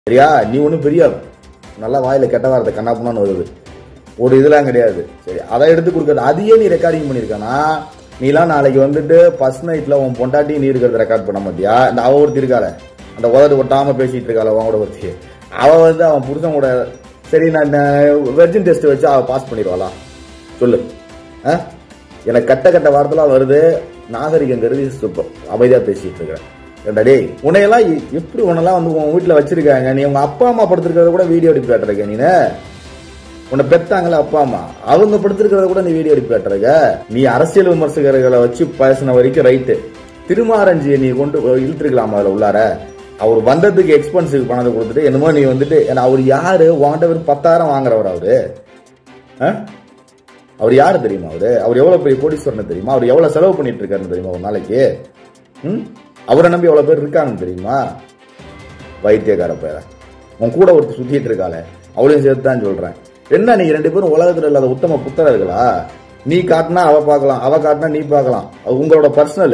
சரியா நீ ஒன்றும் பெரிய நல்லா வாயில கெட்ட வார்த்தை கண்ணாப்புனான்னு வருது ஒரு இதெல்லாம் கிடையாது சரி அதை எடுத்து கொடுக்கறது அதையே நீ ரெக்கார்டிங் பண்ணியிருக்கானா நீலாம் நாளைக்கு வந்துட்டு ஃபர்ஸ்ட் நைட்ல உன் பொண்டாட்டி நீ இருக்கிறத ரெக்கார்ட் பண்ண மாட்டியா இந்த அவ ஒருத்தி இருக்காள அந்த உதடு ஒட்டாம பேசிட்டு இருக்காள உன் கூட ஒருத்தி அவ வந்து அவன் புருஷன் கூட சரி நான் வெர்ஜின் டெஸ்ட் வச்சு அவ பாஸ் பண்ணிடுவாளா சொல்லு ஆ? எனக்கு கட்ட கட்ட வார்த்தைலாம் வருது நாகரிகம் கருதி சூப்பர் அமைதியா பேசிட்டு இருக்கிறேன் ஏண்டா டேய் உன்னையெல்லாம் எ- எப்படி உன்னெல்லாம் வந்து உன் வீட்டுல வச்சிருக்காங்க நீ உங்க அப்பா அம்மா படுத்திருக்கிறத கூட வீடியோ எடுத்து காட்டுறீங்க நீனு உன்னை பெத்தாங்களே அப்பா அம்மா அவங்க படுத்திருக்கிறத கூட நீ வீடியோ எடுத்து காட்டுறீங்க நீ அரசியல் விமர்சகர்களை வச்சு பேசின வரைக்கும் ரைட்டு திருமாரஞ்சியை நீ கொண்டு போய் இழுத்துருக்கலாம் அதுல உள்ளார அவர் வந்ததுக்கு எக்ஸ்பென்சிவ் பணத்தை கொடுத்துட்டு என்னமோ நீ வந்துட்டு ஏன்னா அவர் யாரு உன்கிட்ட வெறும் பத்தாயிரம் வாங்குறவர் அவரு ஆ? அவர் யாரு தெரியுமா அவரு அவர் எவ்வளவு பெரிய கோடீஸ்வரன் தெரியுமா அவர் எவ்வளவு செலவு பண்ணிட்டு இருக்காருன்னு தெரியுமா ஒரு நாளைக்கு ம் அவரை நம்பி எவ்வளவு பேர் இருக்காங்கன்னு தெரியுமா வைத்தியக்கார பேர உன் கூட ஒருத்தர் சுத்திட்டு இருக்காளே அவளையும் சேர்த்து தான் சொல்றேன் என்ன நீங்க ரெண்டு பேரும் உலகத்துல இல்லாத உத்தம புத்தரர்களா நீ காட்டினா அவ பார்க்கலாம் அவ காட்டினா நீ பார்க்கலாம் அது உங்களோட பர்சனல்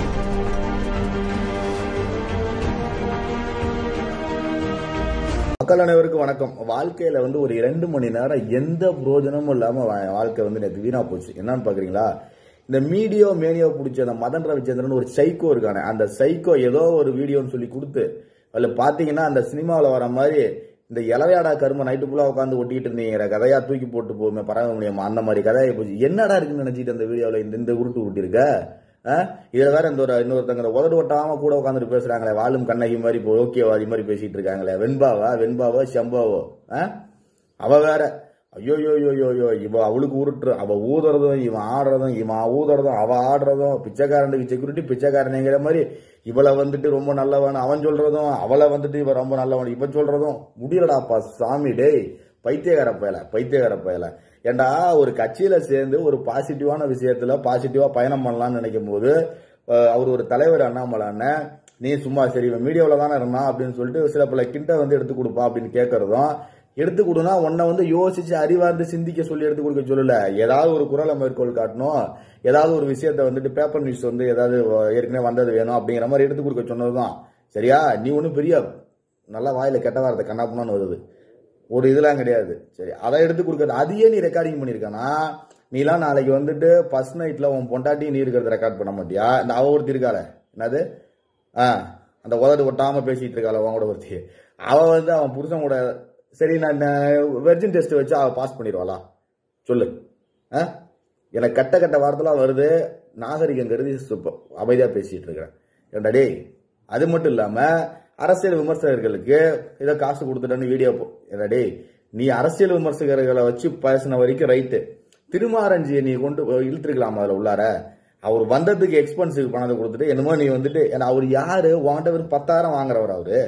மக்கள் அனைவருக்கும் வணக்கம் வாழ்க்கையில வந்து ஒரு இரண்டு மணி நேரம் எந்த பிரயோஜனமும் இல்லாம வா- வாழ்க்கை வந்து நேற்று வீணா போச்சு என்னன்னு பாக்குறீங்களா இந்த மீடியோ மேனியோ பிடிச்ச அந்த மதன் ரவிச்சந்திரன் ஒரு சைக்கோ இருக்கானே அந்த சைக்கோ ஏதோ ஒரு வீடியோன்னு சொல்லி கொடுத்து அதுல பாத்தீங்கன்னா அந்த சினிமாவில் வர மாதிரி இந்த இளவையாடா கரும நைட்டு ஃபுல்லா உட்காந்து ஒட்டிட்டு இருந்தீங்க கதையா தூக்கி போட்டு போகுமே பரவ முடியுமா அந்த மாதிரி கதையை போச்சு என்னடா இருக்குன்னு நினைச்சிட்டு அந்த வீடியோல இந்த இந்த உருட்டு உருட்டி இருக்க ஆ? இதுல வேற இந்த ஒரு இன்னொருத்தங்க இந்த உதடு ஒட்டாம கூட உட்காந்துட்டு பேசுறாங்களே வாழும் கண்ணகி மாதிரி இப்போ ஓகேவாதி மாதிரி பேசிட்டு இருக்காங்களே வெண்பாவா வெண்பாவோ செம்பாவோ ஆ? அவ வேற ஐயோ யோ யோ யோ யோ இவ அவளுக்கு உருட்டு அவ ஊதுறதும் இவன் ஆடுறதும் இவன் ஊதுறதும் அவ ஆடுறதும் பிச்சைக்காரனுக்கு செக்யூரிட்டி பிச்சைக்காரனுங்கிற மாதிரி இவளை வந்துட்டு ரொம்ப நல்லவன் அவன் சொல்றதும் அவளை வந்துட்டு இவ ரொம்ப நல்லவன் இவன் சொல்றதும் முடியலடாப்பா சாமி டேய் பைத்தியக்கார பயல பைத்தியக்கார பயல ஏண்டா ஒரு கட்சியில சேர்ந்து ஒரு பாசிட்டிவான விஷயத்துல பாசிட்டிவா பயணம் பண்ணலாம்னு நினைக்கும் போது அஹ், அவர் ஒரு தலைவர் அண்ணாமலை அண்ணன் நீ சும்மா சரி இவன் மீடியாவில் தானே இருந்தான் அப்படின்னு சொல்லிட்டு சில பல கிண்ட வந்து எடுத்து கொடுப்பா அப்படின்னு கேட்கறதும் எடுத்து கொடுனா உன்னை வந்து யோசிச்சு அறிவார்ந்து சிந்திக்க சொல்லி எடுத்து கொடுக்க சொல்லல ஏதாவது ஒரு குரலை மேற்கோள் காட்டணும் ஏதாவது ஒரு விஷயத்த வந்துட்டு பேப்பர் நியூஸ் வந்து ஏதாவது ஏற்கனவே வந்தது வேணும் அப்படிங்கிற மாதிரி எடுத்து கொடுக்க சொன்னதுதான் சரியா நீ ஒன்றும் பெரிய நல்லா வாயில கெட்ட வார்த்தை கண்ணாப்புனான்னு வருது ஒரு இதெல்லாம் கிடையாது சரி அதை எடுத்து கொடுக்கறது அதையே நீ ரெக்கார்டிங் பண்ணியிருக்கானா நீலாம் நாளைக்கு வந்துட்டு ஃபர்ஸ்ட் நைட்ல உன் பொண்டாட்டி நீ இருக்கிறத ரெக்கார்ட் பண்ண மாட்டியா இந்த அவ ஒருத்தி இருக்காளே என்னது ஆ அந்த உதடு ஒட்டாம பேசிட்டு இருக்காள உன் கூட ஒருத்தி அவ வந்து அவன் புருஷன் கூட சரி நான் வெர்ஜின் டெஸ்ட் வச்சு அவ பாஸ் பண்ணிடுவாளா சொல்லு ஆ? எனக்கு கட்ட கட்ட வார்த்தைலாம் வருது நாகரிகம் கருதி சூப்பர் அமைதியா பேசிட்டு இருக்கிறேன் ஏன்டா டேய் அது மட்டும் இல்லாம அரசியல் விமர்சகர்களுக்கு ஏதோ காசு கொடுத்துட்டேன்னு வீடியோ போ ஏன்டா டேய் நீ அரசியல் விமர்சகர்களை வச்சு பேசின வரைக்கும் ரைட்டு திருமாரஞ்சியை நீ கொண்டு போய் இழுத்துருக்கலாம் அதுல உள்ளார அவர் வந்ததுக்கு எக்ஸ்பென்சிவ் பணத்தை கொடுத்துட்டு என்னமோ நீ வந்துட்டு ஏன்னா அவர் யாரு உன்கிட்ட வெறும் பத்தாயிரம் வாங்குறவர் அவரு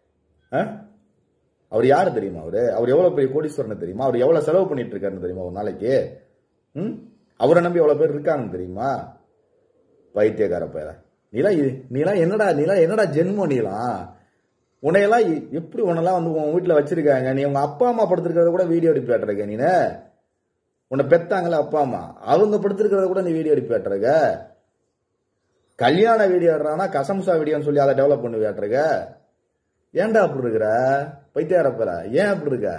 ஆ? அவர் யாரு தெரியுமா அவரு அவர் எவ்வளவு பெரிய கோடீஸ்வரன் தெரியுமா அவர் எவ்வளவு செலவு பண்ணிட்டு இருக்காருன்னு தெரியுமா ஒரு நாளைக்கு ம் அவரை நம்பி எவ்வளவு பேர் இருக்காங்கன்னு தெரியுமா பைத்தியக்கார பேர நீலாம் இ- நீலாம் என்னடா நீலாம் என்னடா ஜென்மம் நீலாம் உன்னையெல்லாம் எ- எப்படி உன்னெல்லாம் வந்து உன் வீட்டுல வச்சிருக்காங்க நீ உங்க அப்பா அம்மா படுத்திருக்கிறத கூட வீடியோ எடுத்து காட்டுறீங்க நீனு உன்னை பெத்தாங்களே அப்பா அம்மா அவங்க படுத்திருக்கிறத கூட நீ வீடியோ எடுத்து காட்டுறீங்க கல்யாண வீடியோ எடுறானா கசம்சா வீடியோன்னு சொல்லி அதை டெவலப் பண்ணி காட்டுறீங்க ஏன்டா அப்படி இருக்கிற பைத்தியார பேர ஏன் அப்படி இருக்க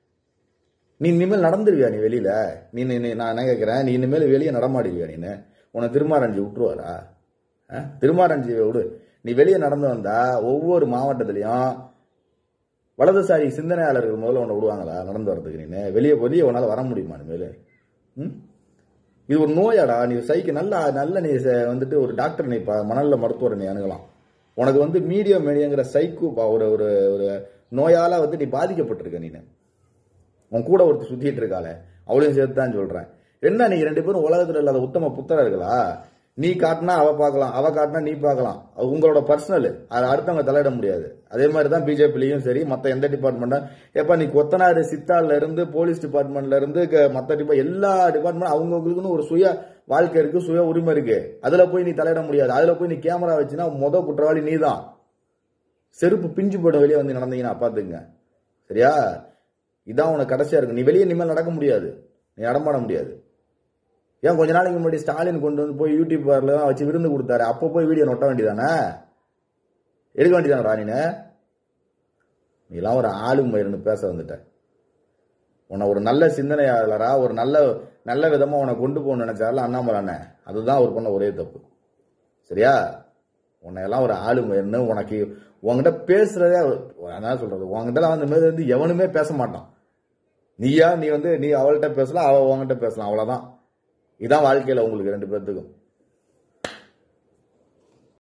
நீ இனிமேல் நடந்துருவியா நீ வெளியில நீ நீ- நீ- நான் என்ன கேட்கிறேன் நீ இனிமேல் வெளியே நடமாடுவியா நீனு உன்னை திருமாரஞ்சி விட்டுருவாரா ஆ? திருமாரஞ்சி விடு நீ வெளியே நடந்து வந்தா ஒவ்வொரு மாவட்டத்திலையும் வலதுசாரி சிந்தனையாளர்கள் முதல்ல உன்னை விடுவாங்களா நடந்து வர்றதுக்கு நீனு வெளியே வெளியே உன்னால வர முடியுமா இனிமேல் ம் இது ஒரு நோயாடா நீ சைக்கு நல்ல நல்ல நீ ச- வந்துட்டு ஒரு டாக்டர் நீ ப- மணல்ல மருத்துவரை நீ அணுகலாம் உனக்கு வந்து மீடியம் மீடியங்கிற சைக்கு ஒரு ஒரு ஒரு நோயால வந்து நீ பாதிக்கப்பட்டிருக்க நீ உன் கூட ஒருத்தர் சுத்திட்டு இருக்காளே அவளையும் சேர்த்து தான் சொல்றேன் என்ன நீங்க ரெண்டு பேரும் உலகத்துல இல்லாத உத்தம புத்தரர்களா நீ காட்டினா அவ பார்க்கலாம் அவ காட்டினா நீ பார்க்கலாம் அது உங்களோட பர்சனல் அதை அடுத்தவங்க தலையிட முடியாது அதே மாதிரி தான் பிஜேபிலையும் சரி மத்த எந்த டிபார்ட்மெண்ட்டும் எப்ப நீ கொத்தனார் சித்தார்ல இருந்து போலீஸ் டிபார்ட்மெண்ட்ல இருந்து க- மத்த டிபா எல்லா டிபார்ட்மெண்ட் அவங்களுக்குன்னு ஒரு சுய வாழ்க்கை இருக்கு சுய உரிமை இருக்கு அதுல போய் நீ தலையிட முடியாது அதுல போய் நீ கேமரா வச்சுனா முத குற்றவாளி நீ தான் செருப்பு பிஞ்சு போட வெளியே வந்து நடந்தீங்கன்னா பாத்துங்க சரியா இதான் உனக்கு கடைசியா இருக்கு நீ வெளியே இனிமேல் நடக்க முடியாது நீ நடமாட முடியாது ஏன் கொஞ்ச நாளைக்கு முன்னாடி ஸ்டாலின் கொண்டு வந்து போய் யூடியூப் பார்ல வச்சு விருந்து கொடுத்தாரு அப்போ போய் வீடியோ நொட்ட வேண்டியதானே எடுக்க வேண்டியதானே ராணினு நீலாம் ஒரு ஆளுமயிர்னு பேச வந்துட்ட உன்னை ஒரு நல்ல சிந்தனையாளரா ஒரு நல்ல நல்ல விதமா உன்னை கொண்டு போகணும்னு நினைச்சாருல அண்ணாமலை அண்ணன் அதுதான் அவர் பண்ண ஒரே தப்பு சரியா உன்னை எல்லாம் ஒரு ஆளுமயிர்னு உனக்கு உன்கிட்ட பேசுறதே அதான் சொல்றது உன்கிட்ட அந்த மாதிரி வந்து எவனுமே பேச மாட்டான் நீயா நீ வந்து நீ அவள்கிட்ட பேசலாம் அவ உன்கிட்ட பேசலாம் அவ்வளவுதான் இதான் வாழ்க்கையில உங்களுக்கு ரெண்டு பேர்த்துக்கும்